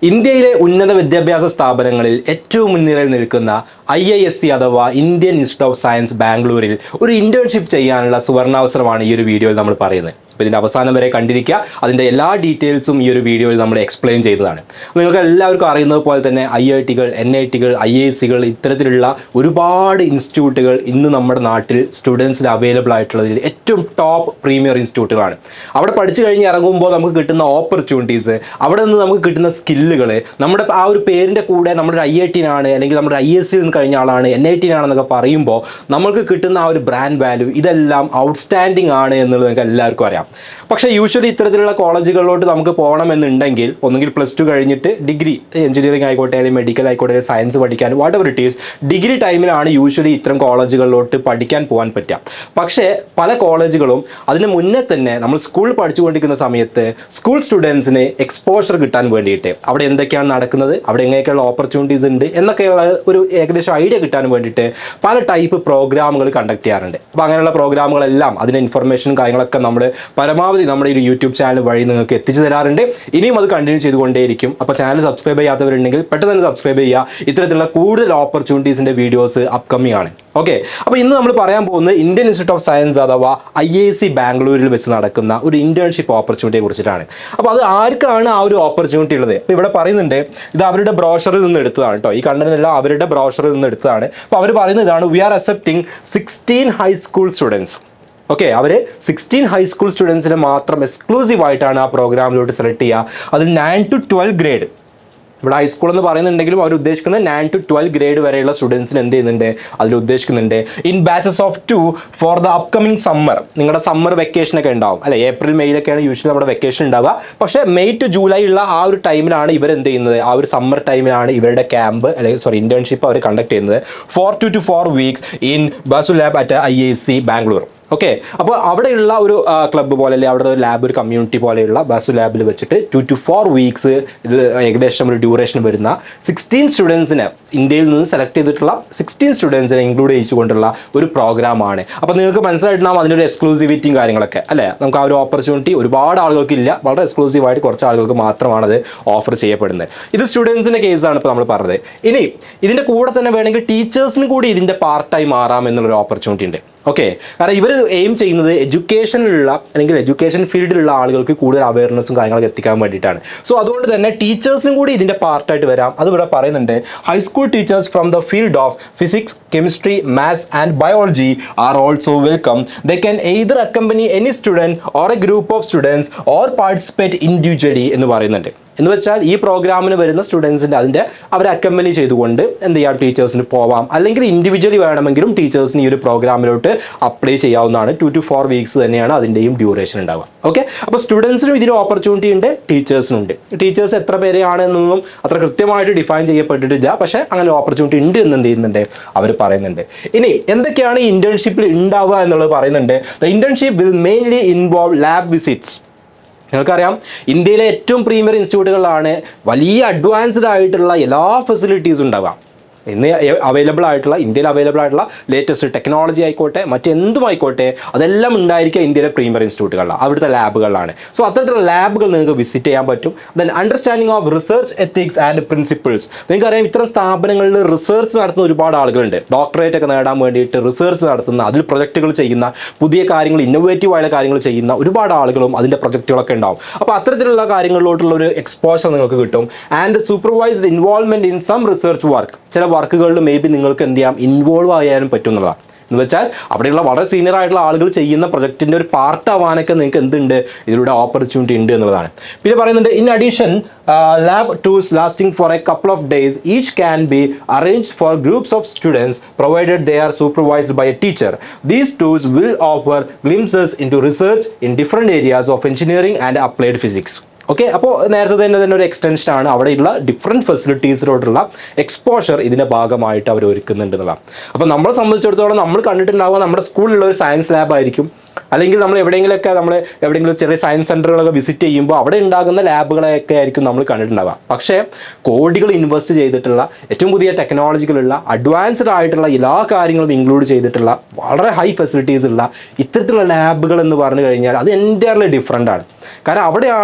ഇന്ത്യയിലെ ഉന്നത വിദ്യാഭ്യാസ സ്ഥാപനങ്ങളിൽ ഏറ്റവും മുൻനിരയിൽ നിൽക്കുന്ന ഐ ഐ എസ് സി അഥവാ ഇന്ത്യൻ ഇൻസ്റ്റിറ്റ്യൂട്ട് ഓഫ് സയൻസ് ബാംഗ്ലൂരിൽ ഒരു ഇന്റേൺഷിപ്പ് ചെയ്യാനുള്ള സുവർണാവസരമാണ് ഈ ഒരു വീഡിയോയിൽ നമ്മൾ പറയുന്നത് അപ്പോൾ ഇതിൻ്റെ അവസാനം വരെ കണ്ടിരിക്കുക അതിൻ്റെ എല്ലാ ഡീറ്റെയിൽസും ഈ ഒരു വീഡിയോയിൽ നമ്മൾ എക്സ്പ്ലെയിൻ ചെയ്തതാണ് നിങ്ങൾക്ക് എല്ലാവർക്കും അറിയുന്നത് പോലെ തന്നെ ഐ ഐ ടികൾ എൻ ഐ ടികൾ ഐ ഐ സികൾ ഇത്തരത്തിലുള്ള ഒരുപാട് ഇൻസ്റ്റിറ്റ്യൂട്ടുകൾ ഇന്ന് നമ്മുടെ നാട്ടിൽ സ്റ്റുഡൻസിന് അവൈലബിൾ ആയിട്ടുള്ളതിൽ ഏറ്റവും ടോപ്പ് പ്രീമിയർ ഇൻസ്റ്റിറ്റ്യൂട്ടുകളാണ് അവിടെ പഠിച്ചു കഴിഞ്ഞ് ഇറങ്ങുമ്പോൾ നമുക്ക് കിട്ടുന്ന ഓപ്പർച്യൂണിറ്റീസ് അവിടെ നിന്ന് നമുക്ക് കിട്ടുന്ന സ്കില്ലുകൾ നമ്മുടെ ആ ഒരു പേരിൻ്റെ കൂടെ നമ്മുടെ ഐ ഐ ടിനാണ് അല്ലെങ്കിൽ നമ്മുടെ ഐ എസ് സിയിൽ നിന്ന് കഴിഞ്ഞ ആളാണ് എൻ ഐ ടിനാണെന്നൊക്കെ പറയുമ്പോൾ നമ്മൾക്ക് കിട്ടുന്ന ആ ഒരു ബ്രാൻഡ് വാല്യൂ ഇതെല്ലാം ഔട്ട്സ്റ്റാൻഡിംഗ് ആണ് എന്നുള്ളത് നിങ്ങൾക്ക് എല്ലാവർക്കും അറിയാം പക്ഷേ യൂഷ്വലി ഇത്തരത്തിലുള്ള കോളേജുകളിലോട്ട് നമുക്ക് പോകണമെന്നുണ്ടെങ്കിൽ ഒന്നുകിൽ പ്ലസ് ടു കഴിഞ്ഞിട്ട് ഡിഗ്രി എഞ്ചിനീയറിംഗ് ആയിക്കോട്ടെ അല്ലെങ്കിൽ മെഡിക്കൽ ആയിക്കോട്ടെ അല്ലെങ്കിൽ സയൻസ് പഠിക്കാൻ whatever it is degree ടൈമിലാണ് യൂഷ്വലി ഇത്തരം കോളേജുകളിലോട്ട് പഠിക്കാൻ പോകാൻ പറ്റുക പക്ഷേ പല കോളേജുകളും അതിന് മുന്നേ തന്നെ നമ്മൾ സ്കൂൾ പഠിച്ചുകൊണ്ടിരിക്കുന്ന സമയത്ത് സ്കൂൾ സ്റ്റുഡൻസിന് എക്സ്പോഷർ കിട്ടാൻ വേണ്ടിയിട്ട് അവിടെ എന്തൊക്കെയാണ് നടക്കുന്നത് അവിടെ എങ്ങനെയൊക്കെയുള്ള ഓപ്പർച്യൂണിറ്റീസ് ഉണ്ട് എന്നൊക്കെയുള്ള ഒരു ഏകദേശം ഐഡിയ കിട്ടാൻ വേണ്ടിയിട്ട് പല ടൈപ്പ് പ്രോഗ്രാമുകൾ കണ്ടക്ട് ചെയ്യാറുണ്ട് അപ്പോൾ അങ്ങനെയുള്ള പ്രോഗ്രാമുകളെല്ലാം അതിൻ്റെ ഇൻഫർമേഷനും കാര്യങ്ങളൊക്കെ നമ്മൾ പരമാവധി നമ്മുടെ ഈ ഒരു യൂട്യൂബ് ചാനൽ വഴി നിങ്ങൾക്ക് എത്തിച്ചു തരാറുണ്ട് ഇനിയും അത് കണ്ടിന്യൂ ചെയ്തുകൊണ്ടേയിരിക്കും അപ്പോൾ ചാനൽ സബ്സ്ക്രൈബ് ചെയ്യാത്തവരുണ്ടെങ്കിൽ പെട്ടെന്ന് തന്നെ സബ്സ്ക്രൈബ് ചെയ്യുക ഇത്തരത്തിലുള്ള കൂടുതൽ ഓപ്പർച്യൂണിറ്റീസിൻ്റെ വീഡിയോസ് അപ്കമിങ് ആണ് ഓക്കെ അപ്പോൾ ഇന്ന് നമ്മൾ പറയാൻ പോകുന്നത് ഇന്ത്യൻ ഇൻസ്റ്റിറ്റ്യൂട്ട് ഓഫ് സയൻസ് അഥവാ ഐ ഐ സി ബാംഗ്ലൂരിൽ വെച്ച് നടക്കുന്ന ഒരു ഇന്റേൺഷിപ്പ് ഓപ്പർച്യൂണിറ്റിയെ കുറിച്ചിട്ടാണ് അപ്പോൾ അത് ആർക്കാണ് ആ ഒരു ഓപ്പർച്യൂണിറ്റി ഉള്ളത് അപ്പോൾ ഇവിടെ പറയുന്നുണ്ട് ഇത് അവരുടെ ബ്രോഷറിൽ നിന്ന് എടുത്തതാണ് കേട്ടോ ഈ കണ്ടന്റ് എല്ലാം അവരുടെ ബ്രോഷറിൽ നിന്ന് എടുത്തതാണ് അപ്പോൾ അവർ പറയുന്നത് ഇതാണ് we are accepting sixteen high school students okay അവർ സിക്സ്റ്റീൻ ഹൈസ്കൂൾ സ്റ്റുഡൻസിനെ മാത്രം എക്സ്ക്ലൂസീവ് ആയിട്ടാണ് ആ പ്രോഗ്രാമിലോട്ട് സെലക്ട് ചെയ്യുക അതിൽ നയൻ ടു ട്വൽവ് ഗ്രേഡ് ഇവിടെ ഹൈസ്കൂൾ എന്ന് പറയുന്നുണ്ടെങ്കിലും അവർ ഉദ്ദേശിക്കുന്നത് നയൻ ടു ട്വൽവ് ഗ്രേഡ് വരെയുള്ള സ്റ്റുഡൻസിന് എന്ത് ചെയ്യുന്നുണ്ട് അതിൽ ഉദ്ദേശിക്കുന്നുണ്ട് in batches of two four the upcoming summer നിങ്ങളുടെ സമ്മർ വെക്കേഷൻ ഒക്കെ ഉണ്ടാവും അല്ലെ ഏപ്രിൽ മെയ്യിലൊക്കെയാണ് യൂഷ്വലി നമ്മുടെ വെക്കേഷൻ ഉണ്ടാവുക പക്ഷേ മെയ് ടു ജൂലൈ ഉള്ള ആ ഒരു ടൈമിലാണ് ഇവർ എന്ത് ചെയ്യുന്നത് ആ ഒരു സമ്മർ ടൈമിലാണ് ഇവരുടെ ക്യാമ്പ് അല്ലെങ്കിൽ സോറി ഇന്റേൺഷിപ്പ് അവർ കണ്ടക്ട് ചെയ്യുന്നത് for two to four weeks in Basu lab at I I C Bangalore okay അപ്പോൾ അവിടെയുള്ള ഒരു ക്ലബ്ബ് പോലെ അല്ലെങ്കിൽ അവിടെ ഒരു ലാബ് ഒരു കമ്മ്യൂണിറ്റി പോലെയുള്ള ബസു ലാബിൽ വെച്ചിട്ട് ടു ടു ഫോർ വീക്സ് ഇത് ഏകദേശം ഒരു ഡ്യൂറേഷൻ വരുന്ന സിക്സ്റ്റീൻ സ്റ്റുഡൻസിനെ ഇന്ത്യയിൽ നിന്ന് സെലക്ട് ചെയ്തിട്ടുള്ള സിക്സ്റ്റീൻ സ്റ്റുഡൻസിനെ ഇൻക്ലൂഡ് ചെയ്തുകൊണ്ടുള്ള ഒരു പ്രോഗ്രാമാണ് അപ്പോൾ നിങ്ങൾക്ക് മനസ്സിലായിട്ടുണ്ടാവും അതിനൊരു എക്സ്ക്ലൂസിവിറ്റിയും കാര്യങ്ങളൊക്കെ അല്ലേ നമുക്ക് ആ ഒരു ഓപ്പർച്യൂണിറ്റി ഒരുപാട് ആളുകൾക്ക് ഇല്ല വളരെ എക്സ്ക്ലൂസീവ് ആയിട്ട് കുറച്ച് ആളുകൾക്ക് മാത്രമാണ് അത് ഓഫർ ചെയ്യപ്പെടുന്നത് ഇത് സ്റ്റുഡൻസിൻ്റെ കേസാണ് ഇപ്പോൾ നമ്മൾ പറഞ്ഞത് ഇനി ഇതിൻ്റെ കൂടെ തന്നെ വേണമെങ്കിൽ ടീച്ചേഴ്സിന് കൂടി ഇതിൻ്റെ പാർട്ടായി മാറാം എന്നുള്ളൊരു ഓപ്പർച്യൂണിറ്റി ഉണ്ട് ഓക്കെ കാരണം ഇവർ എയിം ചെയ്യുന്നത് എഡ്യൂക്കേഷനിലുള്ള അല്ലെങ്കിൽ എഡ്യൂക്കേഷൻ ഫീൽഡിലുള്ള ആളുകൾക്ക് കൂടുതൽ അവയർനെസ്സും കാര്യങ്ങളൊക്കെ എത്തിക്കാൻ വേണ്ടിയിട്ടാണ് സോ അതുകൊണ്ട് തന്നെ ടീച്ചേഴ്സിനും കൂടി ഇതിൻ്റെ പാർട്ടായിട്ട് വരാം അത് ഇവിടെ പറയുന്നുണ്ട് high school teachers from the field of physics chemistry maths and biology are also welcome they can either accompany any student or a group of students or participate individually എന്ന് പറയുന്നുണ്ട് എന്ന് വെച്ചാൽ ഈ പ്രോഗ്രാമിന് വരുന്ന സ്റ്റുഡൻസിൻ്റെ അതിൻ്റെ അവരെ അക്കമ്പനി ചെയ്തുകൊണ്ട് എന്ത് ചെയ്യാം ടീച്ചേഴ്സിന് പോവാം അല്ലെങ്കിൽ ഇൻഡിവിജ്വലി വേണമെങ്കിലും ടീച്ചേഴ്സിന് ഈ ഒരു പ്രോഗ്രാമിലോട്ട് അപ്ലൈ ചെയ്യാവുന്നതാണ് ടു ടു ഫോർ വീക്സ് തന്നെയാണ് അതിൻ്റെയും ഡ്യൂറേഷൻ ഉണ്ടാവുക ഓക്കെ അപ്പോൾ സ്റ്റുഡൻസിനും ഇതിന് ഓപ്പർച്യൂണിറ്റി ഉണ്ട് ടീച്ചേഴ്സിനും ഉണ്ട് ടീച്ചേഴ്സ് എത്ര പേരെയാണ് എന്നൊന്നും അത്ര കൃത്യമായിട്ട് ഡിഫൈൻ ചെയ്യപ്പെട്ടിട്ടില്ല പക്ഷേ അങ്ങനെ ഓപ്പർച്യൂണിറ്റി ഉണ്ട് എന്ന് എന്ത് ചെയ്യുന്നുണ്ട് അവർ പറയുന്നുണ്ട് ഇനി എന്തൊക്കെയാണ് ഈ ഇന്റേൺഷിപ്പിൽ ഉണ്ടാവുക എന്നുള്ളത് പറയുന്നുണ്ട് the internship will mainly involve lab visits നിങ്ങൾക്കറിയാം ഇന്ത്യയിലെ ഏറ്റവും പ്രീമിയർ ഇൻസ്റ്റിറ്റ്യൂട്ടുകളിലാണ് വലിയ അഡ്വാൻസ്ഡ് ആയിട്ടുള്ള എല്ലാ ഫെസിലിറ്റീസും ഉണ്ടാവുക ഇന്ന് അവൈലബിൾ ആയിട്ടുള്ള ഇന്ത്യയിൽ അവൈലബിൾ ആയിട്ടുള്ള ലേറ്റസ്റ്റ് ടെക്നോളജി ആയിക്കോട്ടെ മറ്റെന്തും ആയിക്കോട്ടെ അതെല്ലാം ഉണ്ടായിരിക്കുക ഇന്ത്യയിലെ പ്രീമിയർ ഇൻസ്റ്റിറ്റ്യൂട്ടുകളിലാണ് അവിടുത്തെ ലാബുകളിലാണ് സോ അത്തരത്തിലുള്ള ലാബുകൾ നിങ്ങൾക്ക് വിസിറ്റ് ചെയ്യാൻ പറ്റും then understanding of research ethics and principles നിങ്ങൾക്കറിയാം ഇത്തരം സ്ഥാപനങ്ങളിൽ റിസർച്ച് നടത്തുന്ന ഒരുപാട് ആളുകളുണ്ട് ഡോക്ടറേറ്റ് ഒക്കെ നേടാൻ വേണ്ടിയിട്ട് റിസർച്ച് നടത്തുന്ന അതിൽ പ്രൊജക്റ്റുകൾ ചെയ്യുന്ന പുതിയ കാര്യങ്ങൾ ഇന്നോവേറ്റീവ് ആയ കാര്യങ്ങൾ ചെയ്യുന്ന ഒരുപാട് ആളുകളും അതിൻ്റെ പ്രൊജക്റ്റുകളൊക്കെ ഉണ്ടാവും അപ്പോൾ അത്തരത്തിലുള്ള കാര്യങ്ങളിലോട്ടുള്ള ഒരു എക്സ്പോഷർ നിങ്ങൾക്ക് കിട്ടും and supervised involvement in some research work ചില വർക്കുകളിൽ മേ ബി നിങ്ങൾക്ക് എന്ത് ചെയ്യാം ഇൻവോൾവ് ആയാലും പറ്റും എന്നുള്ളതാണ് എന്ന് വെച്ചാൽ അവിടെയുള്ള വളരെ സീനിയർ ആയിട്ടുള്ള ആളുകൾ ചെയ്യുന്ന പ്രൊജക്റ്റിൻ്റെ ഒരു പാർട്ട് ആവാനൊക്കെ നിങ്ങൾക്ക് എന്തുണ്ട് ഇതിലൂടെ ഓപ്പർച്യൂണിറ്റി ഉണ്ട് എന്നുള്ളതാണ് പിന്നെ പറയുന്നുണ്ട് in addition lab tools lasting for a couple of days each can be arrange for groups of students provided they are supervised by a teacher these tools will offer glimpses into research in different areas of engineering and applied physics okay അപ്പോൾ നേരത്തെ തന്നെ തന്നെ ഒരു extension ആണ് അവിടെയുള്ള different ഫെസിലിറ്റീസിലോട്ടുള്ള exposure ഇതിൻ്റെ ഭാഗമായിട്ട് അവർ ഒരുക്കുന്നുണ്ട് എന്നുള്ളതാണ് അപ്പോൾ നമ്മളെ സംബന്ധിച്ചിടത്തോളം നമ്മൾ കണ്ടിട്ടുണ്ടാവുക നമ്മുടെ സ്കൂളിലുള്ള ഒരു സയൻസ് ലാബ് ആയിരിക്കും അല്ലെങ്കിൽ നമ്മൾ എവിടെയെങ്കിലുമൊക്കെ നമ്മൾ എവിടെയെങ്കിലും ചെറിയ സയൻസ് സെൻ്ററുകളൊക്കെ വിസിറ്റ് ചെയ്യുമ്പോൾ അവിടെ ഉണ്ടാകുന്ന ലാബുകളെയൊക്കെ ആയിരിക്കും നമ്മൾ കണ്ടിട്ടുണ്ടാവുക പക്ഷേ കോടികൾ ഇൻവെസ്റ്റ് ചെയ്തിട്ടുള്ള ഏറ്റവും പുതിയ ടെക്നോളജികളുള്ള അഡ്വാൻസ്ഡ് ആയിട്ടുള്ള എല്ലാ കാര്യങ്ങളും ഇൻക്ലൂഡ് ചെയ്തിട്ടുള്ള വളരെ ഹൈ ഫെസിലിറ്റീസ് ഉള്ള ഇത്തരത്തിലുള്ള ലാബുകൾ എന്ന് പറഞ്ഞു കഴിഞ്ഞാൽ അത് എൻറ്റയർലി ഡിഫറെൻ്റ് ആണ് കാരണം അവിടെയാണ് എല്ലാ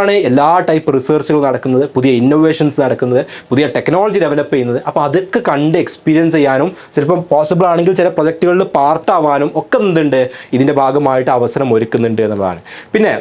ടൈപ്പ് റിസർച്ചുകൾ നടക്കുന്നത് പുതിയ ഇന്നോവേഷൻസ് നടക്കുന്നത് പുതിയ ടെക്നോളജി ഡെവലപ്പ് ചെയ്യുന്നത് അപ്പോൾ അതൊക്കെ കണ്ട് എക്സ്പീരിയൻസ് ചെയ്യാനും ചിലപ്പം പോസിബിൾ ആണെങ്കിൽ ചില പ്രൊജക്റ്റുകളിൽ പാർട്ടാവാനും ഒക്കെ എന്തുണ്ട് ഇതിൻ്റെ ഭാഗമായിട്ട് അവസരം ഒരുക്കുന്നുണ്ട് എന്നുള്ളതാണ് പിന്നെ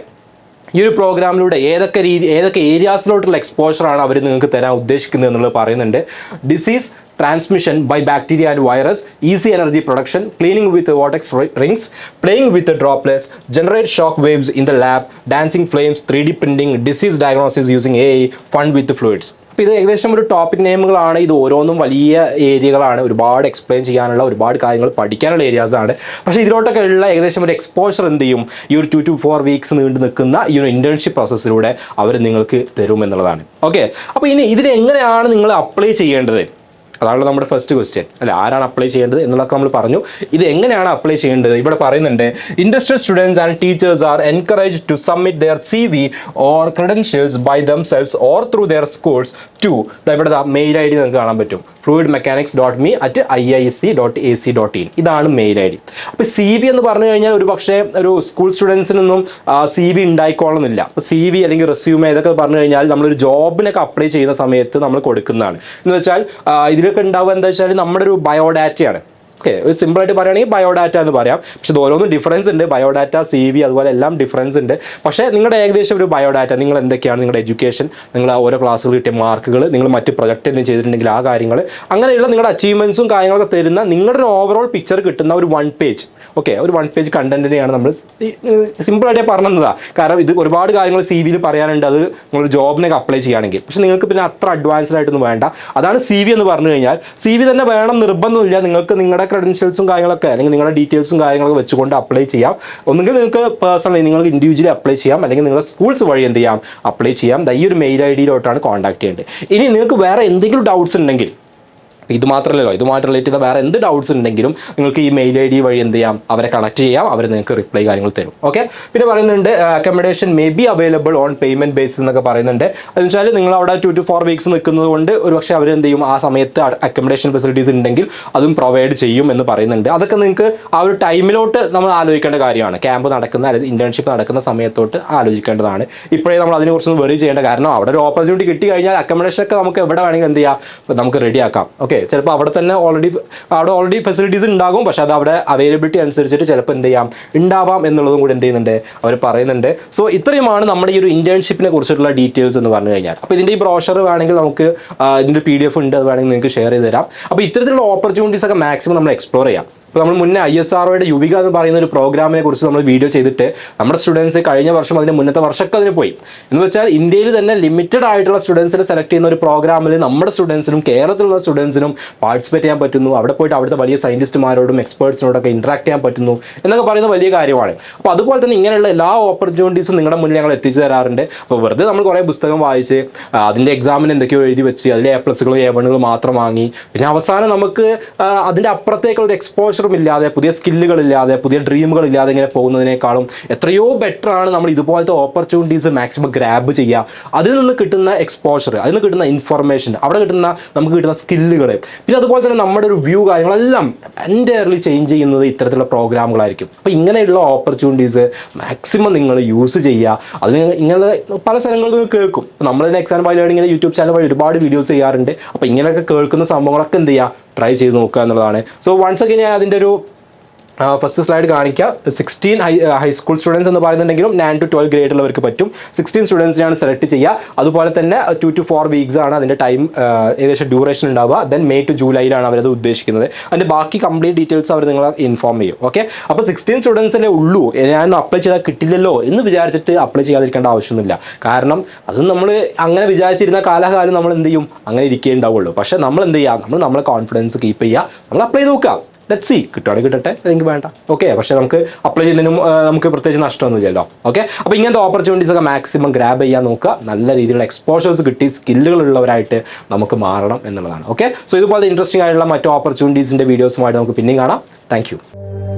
ഈ ഒരു പ്രോഗ്രാമിലൂടെ ഏതൊക്കെ രീതി ഏതൊക്കെ ഏരിയാസിലോട്ടുള്ള എക്സ്പോഷറാണ് അവർ നിങ്ങൾക്ക് തരാൻ ഉദ്ദേശിക്കുന്നത് എന്നുള്ളത് പറയുന്നുണ്ട് disease transmission by bacteria and virus easy energy production cleaning with vortex rings playing with droplets generate shock waves in the lab dancing flames three D printing disease diagnosis using a fund with fluids അപ്പോൾ ഇത് ഏകദേശം ഒരു topic നെയിമുകളാണ് ഇത് ഓരോന്നും വലിയ ഏരിയകളാണ് ഒരുപാട് explain ചെയ്യാനുള്ള ഒരുപാട് കാര്യങ്ങൾ പഠിക്കാനുള്ള ഏരിയാസ് ആണ് പക്ഷേ ഇതിലോട്ടൊക്കെ ഉള്ള ഏകദേശം ഒരു എക്സ്പോഷർ എന്ത് ചെയ്യും ഈ ഒരു ടു ടു ഫോർ വീക്സ് നീണ്ടു നിൽക്കുന്ന ഈ ഒരു ഇന്റേൺഷിപ്പ് പ്രോസസ്സിലൂടെ അവർ നിങ്ങൾക്ക് തരും എന്നുള്ളതാണ് ഓക്കെ അപ്പോൾ ഇനി ഇതിന് എങ്ങനെയാണ് നിങ്ങൾ അപ്ലൈ ചെയ്യേണ്ടത് അതാണല്ലോ നമ്മുടെ ഫസ്റ്റ് ക്വസ്റ്റ്യൻ അല്ല ആരാണ് അപ്ലൈ ചെയ്യേണ്ടത് എന്നുള്ളതൊക്കെ നമ്മൾ പറഞ്ഞു ഇത് എങ്ങനെയാണ് അപ്ലൈ ചെയ്യേണ്ടത് ഇവിടെ പറയുന്നുണ്ട് interested students and teachers are encourage to submit their C V or credentials by themselves or through their schools to ഇവിടെ മെയിൽ ഐ ഡി നിങ്ങൾക്ക് കാണാൻ പറ്റും fluid mechanics dot me at I I C dot A C dot in ഇതാണ് mail I D അപ്പോൾ C V എന്ന് പറഞ്ഞു കഴിഞ്ഞാൽ ഒരു പക്ഷേ ഒരു സ്കൂൾ സ്റ്റുഡൻസിനൊന്നും സി വി ഉണ്ടായിക്കോളുന്നില്ല അപ്പോൾ സി വി അല്ലെങ്കിൽ റെസ്യൂമേ ഇതൊക്കെ പറഞ്ഞു കഴിഞ്ഞാൽ നമ്മളൊരു ജോബിനൊക്കെ അപ്ലൈ ചെയ്യുന്ന സമയത്ത് നമ്മൾ കൊടുക്കുന്നതാണ് എന്ന് വെച്ചാൽ ആ, ഇതിലൊക്കെ ഉണ്ടാവുക എന്താ വെച്ചാൽ നമ്മുടെ ഒരു ബയോഡാറ്റയാണ് ഓക്കെ ഒരു സിമ്പിൾ ആയിട്ട് പറയുകയാണെങ്കിൽ ബയോഡാറ്റ എന്ന് പറയാം പക്ഷെ ഇത് ഓരോന്നും ഡിഫറൻസ് ഉണ്ട് ബയോഡാറ്റ സി വി അതുപോലെ എല്ലാം ഡിഫറൻസ് ഉണ്ട് പക്ഷേ നിങ്ങളുടെ ഏകദേശം ഒരു ബയോഡാറ്റ നിങ്ങൾ എന്തൊക്കെയാണ് നിങ്ങളുടെ എഡ്യൂക്കേഷൻ നിങ്ങൾ ഓരോ ക്ലാസ്സുകൾ കിട്ടിയ മാർക്കുകൾ നിങ്ങൾ മറ്റ് പ്രൊജക്റ്റ് എന്തെങ്കിലും ചെയ്തിട്ടുണ്ടെങ്കിൽ ആ കാര്യങ്ങൾ അങ്ങനെയുള്ള നിങ്ങളുടെ അച്ചീവ്മെൻറ്റ്സും കാര്യങ്ങളൊക്കെ തരുന്ന നിങ്ങളുടെ ഒരു ഓവറോൾ പിക്ചർ കിട്ടുന്ന ഒരു വൺ പേജ് ഓക്കെ ഒരു വൺ പേജ് കണ്ടന്റിനെയാണ് നമ്മൾ സിമ്പിളായിട്ട് പറഞ്ഞതാണ് കാരണം ഇത് ഒരുപാട് കാര്യങ്ങൾ സി വിയിൽ പറയാനുണ്ട് അത് നിങ്ങൾ ജോബിനൊക്കെ അപ്ലൈ ചെയ്യുകയാണെങ്കിൽ പക്ഷെ നിങ്ങൾക്ക് പിന്നെ അത്ര അഡ്വാൻസ്ഡ് ആയിട്ടൊന്നും വേണ്ട അതാണ് സി വി എന്ന് പറഞ്ഞു കഴിഞ്ഞാൽ സി വി തന്നെ വേണം നിർബന്ധമില്ല നിങ്ങൾക്ക് നിങ്ങളുടെ ക്രെഡൻഷ്യൽസും കാര്യങ്ങളൊക്കെ അല്ലെങ്കിൽ നിങ്ങളുടെ ഡീറ്റെയിൽസും കാര്യങ്ങളൊക്കെ വെച്ചുകൊണ്ട് അപ്ലൈ ചെയ്യാം ഒന്നുകിൽ നിങ്ങൾക്ക് പേഴ്സണലി നിങ്ങൾക്ക് ഇൻഡിവിജ്വലി അപ്ലൈ ചെയ്യാം അല്ലെങ്കിൽ നിങ്ങളുടെ സ്കൂൾസ് വഴി എന്ത് ചെയ്യാം അപ്ലൈ ചെയ്യാം ദാ ഈ ഒരു മെയിൽ ഐ ഡിയിലോട്ടാണ് കോൺടാക്ട് ചെയ്യേണ്ടത് ഇനി നിങ്ങൾക്ക് വേറെ എന്തെങ്കിലും ഡൗട്ട്സ് ഉണ്ടെങ്കിൽ ഇത് മാത്രമല്ലല്ലോ ഇതുമായിട്ട് റിലേറ്റ് ചെയ്ത വേറെ എന്ത് ഡൗട്ട്സ് ഉണ്ടെങ്കിലും നിങ്ങൾക്ക് ഈ മെയിൽ ഐ ഡി വഴി എന്ത് ചെയ്യാം അവരെ കണക്ട് ചെയ്യാം അവർ നിങ്ങൾക്ക് റിപ്ലൈ കാര്യങ്ങൾ തരും ഓക്കെ പിന്നെ പറയുന്നുണ്ട് accommodation may be available on payment base എന്നൊക്കെ പറയുന്നുണ്ട് അതെന്ന് വെച്ചാൽ നിങ്ങൾ അവിടെ ടു ടു ഫോർ വീക്സ് നിൽക്കുന്നത് കൊണ്ട് ഒരുപക്ഷെ അവർ എന്ത് ചെയ്യും ആ സമയത്ത് അക്കോമഡേഷൻ ഫെസിലിറ്റീസ് ഉണ്ടെങ്കിൽ അതും പ്രൊവൈഡ് ചെയ്യും എന്ന് പറയുന്നുണ്ട് അതൊക്കെ നിങ്ങൾക്ക് ആ ഒരു ടൈമിലോട്ട് നമ്മൾ ആലോചിക്കേണ്ട കാര്യമാണ് ക്യാമ്പ് നടക്കുന്ന അല്ലെങ്കിൽ ഇന്റേൺഷിപ്പ് നടക്കുന്ന സമയത്തോട്ട് ആലോചിക്കേണ്ടതാണ് ഇപ്പോഴേ നമ്മൾ അതിനെക്കുറിച്ചൊന്നും വെറി ചെയ്യേണ്ട കാരണം അവിടെ ഒരു ഓപ്പർച്യൂണിറ്റി കിട്ടി കഴിഞ്ഞാൽ അക്കോമഡേഷൻ ഒക്കെ നമുക്ക് എവിടെ വേണമെങ്കിൽ എന്ത് ചെയ്യാം നമുക്ക് റെഡിയാക്കാം ഓക്കെ ചിലപ്പോൾ അവിടെ തന്നെ ഓൾറെഡി അവിടെ ഓൾറെഡി ഫെസിലിറ്റീസ് ഉണ്ടാകും പക്ഷേ അത് അവിടെ അവൈലബിലിറ്റി അനുസരിച്ചിട്ട് ചിലപ്പോൾ എന്ത് ചെയ്യാം ഉണ്ടാവാം എന്നുള്ളതും കൂടി എന്ത് ചെയ്യുന്നുണ്ട് അവർ പറയുന്നുണ്ട് സോ ഇത്രയുമാണ് നമ്മുടെ ഈ ഒരു ഇന്റേൺഷിപ്പിനെ കുറിച്ചിട്ടുള്ള ഡീറ്റെയിൽസ് എന്ന് പറഞ്ഞു കഴിഞ്ഞാൽ അപ്പോൾ ഇതിൻ്റെ ഈ ബ്രോഷർ വേണമെങ്കിൽ നമുക്ക് ആ, ഇതിൻ്റെ പി ഡി എഫ് ഉണ്ട് അത് വേണമെങ്കിൽ നിങ്ങൾക്ക് ഷെയർ ചെയ്ത് തരാം അപ്പോൾ ഇത്തരത്തിലുള്ള ഓപ്പർച്യൂണിറ്റീസ് ഒക്കെ മാക്സിമം നമ്മൾ എക്സ്പ്ലോർ ചെയ്യാം ഇപ്പോൾ നമ്മൾ മുന്നേ ഐ എസ് ആർഒയുടെ യുവിക എന്ന് പറയുന്ന ഒരു പ്രോഗ്രാമിനെ കുറിച്ച് നമ്മൾ വീഡിയോ ചെയ്തിട്ട് നമ്മുടെ സ്റ്റുഡൻസ് കഴിഞ്ഞ വർഷം അതിന് മുന്നത്തെ വർഷമൊക്കെ അതിന് പോയി എന്ന് വെച്ചാൽ ഇന്ത്യയിൽ തന്നെ ലിമിറ്റഡ് ആയിട്ടുള്ള സ്റ്റുഡൻസിനെ സെലക്ട് ചെയ്യുന്ന ഒരു പ്രോഗ്രാമിൽ നമ്മുടെ സ്റ്റുഡൻസിനും കേരളത്തിലുള്ള സ്റ്റുഡൻസിനും പാർട്ടിസിപ്പേറ്റ് ചെയ്യാൻ പറ്റുന്നു അവിടെ പോയിട്ട് അവിടുത്തെ വലിയ സയന്റിസ്റ്റുമാരോടും എക്സ്പേർട്സിനോടൊക്കെ ഇന്ററാക്ട് ചെയ്യാൻ പറ്റുന്നു എന്നൊക്കെ പറയുന്ന വലിയ കാര്യമാണ് അപ്പോൾ അതുപോലെ തന്നെ ഇങ്ങനെയുള്ള എല്ലാ ഓപ്പർച്യൂണിറ്റീസും നിങ്ങളുടെ മുന്നിൽ ഞങ്ങൾ എത്തിച്ചു തരാറുണ്ട് അപ്പോൾ വെറുതെ നമ്മൾ കുറേ പുസ്തകം വായിച്ച് ആ, അതിൻ്റെ എക്സാമിന് എന്തൊക്കെയോ എഴുതി വെച്ച് അതിലെ എ പ്ലസുകളും എ വണ്ണുകളും മാത്രം വാങ്ങി പിന്നെ അവസാനം നമുക്ക് ആ, അതിൻ്റെ അപ്പുറത്തേക്കുള്ള ഒരു എക്സ്പോഷറും ഇല്ലാതെ പുതിയ സ്കില്ലുകൾ ഇല്ലാതെ പുതിയ ഡ്രീമുകൾ ഇല്ലാതെ ഇങ്ങനെ പോകുന്നതിനേക്കാളും എത്രയോ ബെറ്റർ ആണ് നമ്മൾ ഇതുപോലത്തെ ഓപ്പർച്യൂണിറ്റീസ് മാക്സിമം ഗ്രാബ് ചെയ്യുക അതിൽ നിന്ന് കിട്ടുന്ന എക്സ്പോഷർ അതിൽ നിന്ന് കിട്ടുന്ന ഇൻഫർമേഷൻ അവിടെ കിട്ടുന്ന നമുക്ക് കിട്ടുന്ന സ്കില്ലുകൾ പിന്നെ അതുപോലെ തന്നെ നമ്മുടെ ഒരു വ്യൂ കാര്യങ്ങളെല്ലാം എൻറ്റയർലി ചേഞ്ച് ചെയ്യുന്നത് ഇത്തരത്തിലുള്ള പ്രോഗ്രാമുകളായിരിക്കും അപ്പോൾ ഇങ്ങനെയുള്ള ഓപ്പർച്യൂണിറ്റീസ് മാക്സിമം നിങ്ങൾ യൂസ് ചെയ്യുക അത് ഇങ്ങനെ പല സ്ഥലങ്ങളിൽ നിന്ന് കേൾക്കും നമ്മൾ തന്നെ എക്സാം ബൈ ലേണിങ്ങിൻ്റെ യൂട്യൂബ് ചാനൽ വഴി ഒരുപാട് വീഡിയോസ് ചെയ്യാറുണ്ട് അപ്പോൾ ഇങ്ങനെയൊക്കെ കേൾക്കുന്ന സംഭവങ്ങളൊക്കെ എന്ത് ചെയ്യുക ട്രൈ ചെയ്ത് നോക്കുക എന്നുള്ളതാണ് സോ വൺസ് അഗൈൻ ഞാൻ അതിൻ്റെ ഒരു ഫസ്റ്റ് സ്ലൈഡ് കാണിക്കുക സിക്സ്റ്റീൻ ഹൈ ഹൈസ്കൂൾ സ്റ്റുഡൻസ് എന്ന് പറയുന്നുണ്ടെങ്കിലും നയൻ ടു ട്വൽവ് ഗ്രേഡിലുള്ളവർക്ക് പറ്റും സിക്സ്റ്റീൻ സ്റ്റുഡൻസിനെയാണ് സെലക്ട് ചെയ്യുക അതുപോലെ തന്നെ ടു ടു ഫോർ വീക്സ് ആണ് അതിൻ്റെ ടൈം ഏകദേശം ഡ്യൂറേഷൻ ഉണ്ടാവുക ദെൻ മെയ് ടു ജൂലൈയിലാണ് അവരത് ഉദ്ദേശിക്കുന്നത് അതിൻ്റെ ബാക്കി കംപ്ലീറ്റ് ഡീറ്റെയിൽസ് അവർ നിങ്ങളെ ഇൻഫോം ചെയ്യും ഓക്കെ അപ്പോൾ സിക്സ്റ്റീൻ സ്റ്റുഡൻസിനെ ഉള്ളൂ ഞാൻ അപ്ലൈ ചെയ്താൽ കിട്ടില്ലല്ലോ എന്ന് വിചാരിച്ചിട്ട് അപ്ലൈ ചെയ്യാതിരിക്കേണ്ട ആവശ്യമൊന്നുമില്ല കാരണം അത് നമ്മൾ അങ്ങനെ വിചാരിച്ചിരുന്ന കാലകാലം നമ്മൾ എന്ത് ചെയ്യും അങ്ങനെ ഇരിക്കേ ഉണ്ടാവുള്ളൂ പക്ഷേ നമ്മൾ എന്ത് ചെയ്യുക നമ്മൾ നമ്മളെ കോൺഫിഡൻസ് കീപ്പ് ചെയ്യുക നമ്മൾ അപ്ലൈ ചെയ്ത് നോക്കുക ലെറ്റ് സി കിട്ടുവാണെങ്കിൽ കിട്ടട്ടെ അല്ലെങ്കിൽ വേണ്ട ഓക്കെ പക്ഷേ നമുക്ക് അപ്ലൈ ചെയ്യുന്നതിനും ആ, നമുക്ക് പ്രത്യേകിച്ച് നഷ്ടമൊന്നുമില്ലല്ലോ ഓക്കെ അപ്പോൾ ഇങ്ങനത്തെ ഓപ്പർച്യൂണിറ്റീസ് ഒക്കെ മാക്സിമം ഗ്രാബ് ചെയ്യാൻ നോക്കുക നല്ല രീതിയിലുള്ള എക്സ്പോഷേഴ്സ് കിട്ടി സ്കില്ലുകൾ ഉള്ളവരായിട്ട് നമുക്ക് മാറണം എന്നുള്ളതാണ് ഓക്കെ സോ ഇതുപോലെ ഇൻട്രസ്റ്റിംഗ് ആയിട്ടുള്ള മറ്റു ഓപ്പർച്യൂണിറ്റീസിൻ്റെ വീഡിയോസുമായിട്ട് നമുക്ക് പിന്നെയും കാണാം താങ്ക്